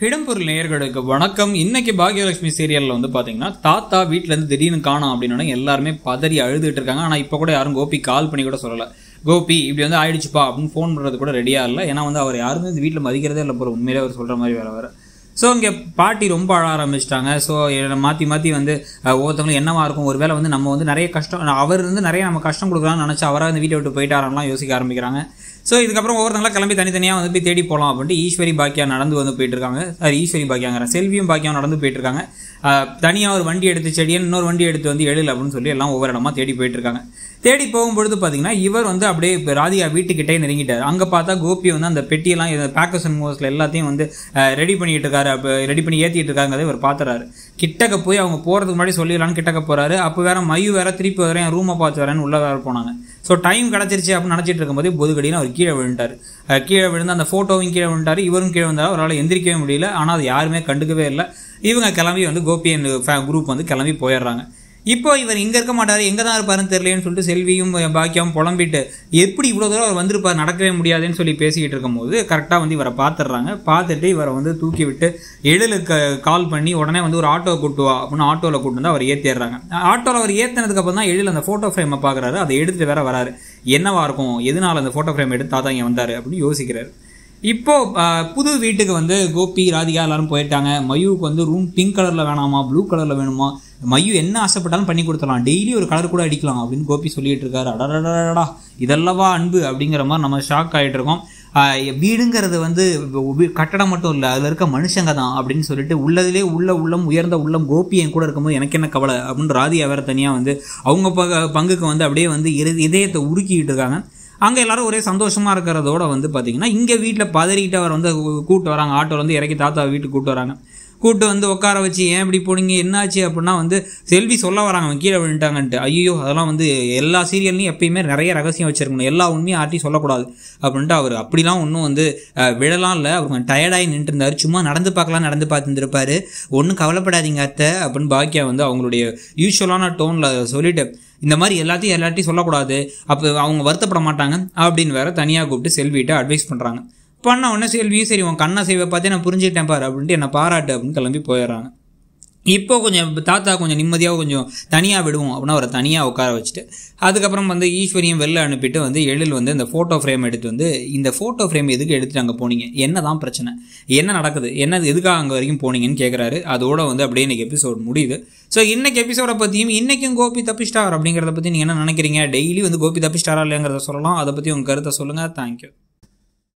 இடம்பொருள் நேயர்களுக்கு வணக்கம் இன்னைக்கு பாக்யலட்சுமி சீரியல்ல வந்து பாத்தீங்கன்னா தாத்தா வீட்ல இருந்து திடீர்னு காணோம் அப்படின்னு எல்லாருமே பதறி அழுதுட்டு இருக்காங்க ஆனா இப்ப கூட யாரும் கோபி கால் பண்ணி கூட சொல்லல கோபி இப்படி வந்து ஆயிடுச்சுப்பா அப்படின்னு ஃபோன் பண்றது கூட ரெடியா இல்லை ஏன்னா வந்து அவர் யாருமே இந்த வீட்டில் மதிக்கிறதே இல்லை போற உண்மையிலே அவர் சொல்ற மாதிரி வேற வேற ஸோ இங்கே பாட்டி ரொம்ப அழ ஆரம்பிச்சிட்டாங்க ஸோ மாற்றி மாற்றி வந்து அஹ், ஒவ்வொருத்தவங்களும் என்னவா இருக்கும் ஒருவேளை வந்து நம்ம வந்து நிறைய கஷ்டம் அவர் வந்து நிறைய நம்ம கஷ்டம் கொடுக்குறான்னு நினச்சி அவராக இந்த வீட்டை விட்டு போயிட்டாரெல்லாம் யோசிக்க ஆரம்பிக்கிறாங்க ஸோ இதுக்கப்புறம் ஒவ்வொருத்தங்களா கிளம்பி தனித்தனியாக வந்து போய் தேடி போகலாம் அப்படின்ட்டு ஈஸ்வரி பாக்கியா நடந்து வந்து போயிட்டு இருக்காங்க சாரி ஈஸ்வரி பாக்கியாங்கிற செல்வியும் பாக்கியாவும் நடந்து போயிட்டு இருக்காங்க தனியாக ஒரு வண்டி எடுத்து செடியன் இன்னொரு வண்டி எடுத்து வந்து எழுல் அப்படின்னு சொல்லி எல்லாம் ஒவ்வொரு இடமா தேடி போயிட்டு இருக்காங்க தேடி போகும்பொழுது பார்த்தீங்கன்னா இவர் வந்து அப்படியே இப்ப ராதிகா வீட்டுக்கிட்டே நெருங்கிட்டார் அங்கே பார்த்தா கோபி வந்து அந்த பெட்டியெல்லாம் பேக்கர்ஸ் அண்ட் மூவர்ஸில் எல்லாத்தையும் வந்து ரெடி பண்ணிட்டு இருக்காரு அப்போ ரெடி பண்ணி ஏற்றிட்டு இருக்காங்கிறத இவர் பார்த்துறாரு கிட்டக்க போய் அவங்க போகிறதுக்கு முன்னாடி சொல்லிடலான்னு கிட்டக்க போறாரு அப்போ வேற மயு வேற திருப்பி வரேன் ரூமை பார்த்து வரேன்னு உள்ள வேற போனாங்க ஸோ டைம் கிடச்சிருச்சு அப்படின்னு நினச்சிட்டு இருக்கும்போது பொதுக்கடின்னு அவர் கீழே விழுந்தார் அஹ் கீழே விழுந்து அந்த ஃபோட்டோவும் கீழே விழுந்தாரு இவரும் கீழே வந்தார் அவரால் எந்திரிக்கவே முடியல ஆனால் அது யாருமே கண்டுக்கவே இல்லை இவங்க கிளம்பி வந்து கோபி குரூப் வந்து கிளம்பி போயிடுறாங்க இப்போ இவர் இங்க இருக்க மாட்டாரு எங்க தான் இருப்பாருன்னு தெரியலன்னு சொல்லிட்டு செல்வியும் பாக்கியாவும் புலம்பிட்டு எப்படி இவ்வளவு தூரம் அவர் வந்திருப்பார் நடக்கவே முடியாதுன்னு சொல்லி பேசிக்கிட்டு இருக்கும்போது கரெக்டா வந்து இவரை பார்த்துடுறாங்க பார்த்துட்டு இவரை வந்து தூக்கி விட்டு எழிலுக்கு கால் பண்ணி உடனே வந்து ஒரு ஆட்டோ கூட்டு வா அப்படின்னு ஆட்டோவில் கூட்டு வந்து அவர் ஏற்றிடுறாங்க ஆட்டோவில் அவர் ஏற்றினதுக்கு அப்புறம் தான் எழில் அந்த ஃபோட்டோ ஃப்ரேமை பார்க்குறாரு அதை எடுத்துட்டு வேற வராரு என்னவா இருக்கும் எதனால அந்த ஃபோட்டோ ஃப்ரேம் எடுத்து தாத்தா இங்கே வந்தாரு அப்படின்னு யோசிக்கிறாரு இப்போ அஹ், புது வீட்டுக்கு வந்து கோபி ராதிகா எல்லாரும் போயிட்டாங்க மயுவுக்கு வந்து ரூம் பிங்க் கலர்ல வேணாமா ப்ளூ கலர்ல வேணுமா மயு என்ன ஆசைப்பட்டாலும் பண்ணி கொடுத்துடலாம் டெய்லி ஒரு கலர் கூட அடிக்கலாம் அப்படின்னு கோபி சொல்லிட்டு இருக்காரு அடடடடா இதெல்லவா அன்பு அப்படிங்கிற மாதிரி நம்ம ஷாக் ஆயிட்டு இருக்கோம் ஆஹ் வீடுங்கிறது வந்து வீ- கட்டடம் மட்டும் இல்லை அதில் இருக்க மனுஷங்க தான் அப்படின்னு சொல்லிட்டு உள்ளதிலே உள்ள உள்ளம் உயர்ந்த உள்ளம் கோபி என் கூட இருக்கும்போது எனக்கு என்ன கவலை அப்படின்னு ராதியா வேற தனியாக வந்து அவங்க பக பங்குக்கு வந்து அப்படியே வந்து இரு- இதயத்தை உருக்கிட்டு இருக்காங்க அங்கே எல்லாரும் ஒரே சந்தோஷமா இருக்கிறதோட வந்து பார்த்தீங்கன்னா இங்கே வீட்டில் பதறிக்கிட்டு அவர் வந்து கூட்டு வராங்க ஆட்டோவில் வந்து இறக்கி தாத்தா வீட்டுக்கு கூட்டு வராங்க கூட்டு வந்து உட்கார வச்சு ஏன் இப்படி போனீங்க என்னாச்சு அப்படின்னா வந்து செல்வி சொல்ல வராங்க அவன் கீழே விழுந்துட்டாங்கன்ட்டு ஐயோ அதெல்லாம் வந்து எல்லா சீரியல்லையும் எப்பயுமே நிறைய ரகசியம் வச்சிருக்கணும் எல்லா உண்மையும் யார்ட்டையும் சொல்லக்கூடாது அப்படின்ட்டு அவர் அப்படிலாம் ஒன்றும் வந்து அஹ், விழலாம் இல்லை அவர் கொஞ்சம் டயர்டாகி நின்று இருந்தார் சும்மா நடந்து பார்க்கலாம் நடந்து பார்த்துருந்துருப்பாரு ஒன்றும் கவலைப்படாதீங்க அத்தை அப்படின்னு பாக்கியா வந்து அவங்களுடைய யூஸ்வலான டோனில் சொல்லிட்டு இந்த மாதிரி எல்லாத்தையும் எல்லாத்தையும் சொல்லக்கூடாது அப்போ அவங்க வருத்தப்பட மாட்டாங்க அப்படின்னு வேற தனியாக கூப்பிட்டு செல்விகிட்ட அட்வைஸ் பண்ணுறாங்க பண்ண உடனே செல்வியும் சரி உன் கண்ணை செய்வ பார்த்தே நான் புரிஞ்சுக்கிட்டேன் பாரு அப்படின்ட்டு என்னை பாராட்டு அப்படின்னு கிளம்பி போயிடுறாங்க இப்போ கொஞ்சம் தாத்தா கொஞ்சம் நிம்மதியாக கொஞ்சம் தனியாக விடுவோம் அப்படின்னா அவரை தனியாக உட்கார வச்சுட்டு அதுக்கப்புறம் வந்து ஈஸ்வரியும் வெளில அனுப்பிட்டு வந்து எழில் வந்து இந்த ஃபோட்டோ ஃப்ரேம் எடுத்து வந்து இந்த ஃபோட்டோ ஃப்ரேம் எதுக்கு எடுத்துட்டு அங்கே போனீங்க என்ன தான் பிரச்சனை என்ன நடக்குது என்ன எதுக்காக அங்கே வரைக்கும் போனீங்கன்னு கேட்குறாரு அதோட வந்து அப்படியே இன்னைக்கு எபிசோட் முடியுது ஸோ இன்னைக்கு எபிசோட பற்றியும் இன்னைக்கும் கோபி தப்பிஸ்டார் அப்படிங்கிறத பற்றி நீங்கள் என்ன நினைக்கிறீங்க டெய்லி வந்து கோபி தப்பிஸ்டாரா இல்லைங்கிறத சொல்லலாம் அதை பற்றி உங்கள் கருத்தை சொல்லுங்கள் தேங்க்யூ